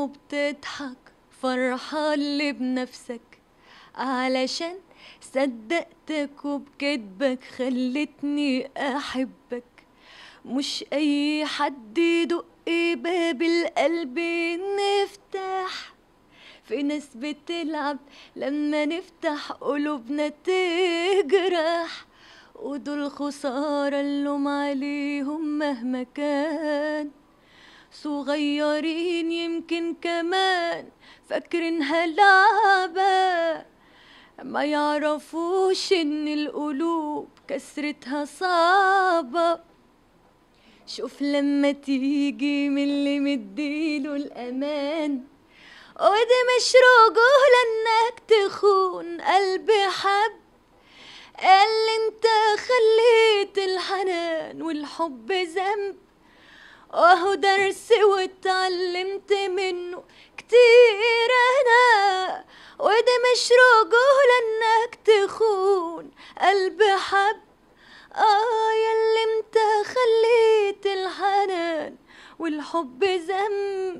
وبتضحك فرحان اللي بنفسك علشان صدقتك وبكدبك خلتني احبك مش اي حد يدق باب القلب نفتح في ناس بتلعب لما نفتح قلوبنا تجرح ودول خسارة اللوم عليهم مهما كان صغيرين يمكن كمان فاكرينها لعبة ما يعرفوش ان القلوب كسرتها صعبة شوف لما تيجي من اللي مديله الامان ودي مش رجولة انك تخون قلب حب اللي انت خليت الحنان والحب ذنب واهو درس واتعلمت منه كتير انا وده مش رجولة انك تخون قلب حب اه ياللي انت خليت الحنان والحب ذنب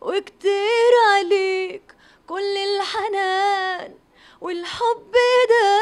وكتير عليك كل الحنان والحب ده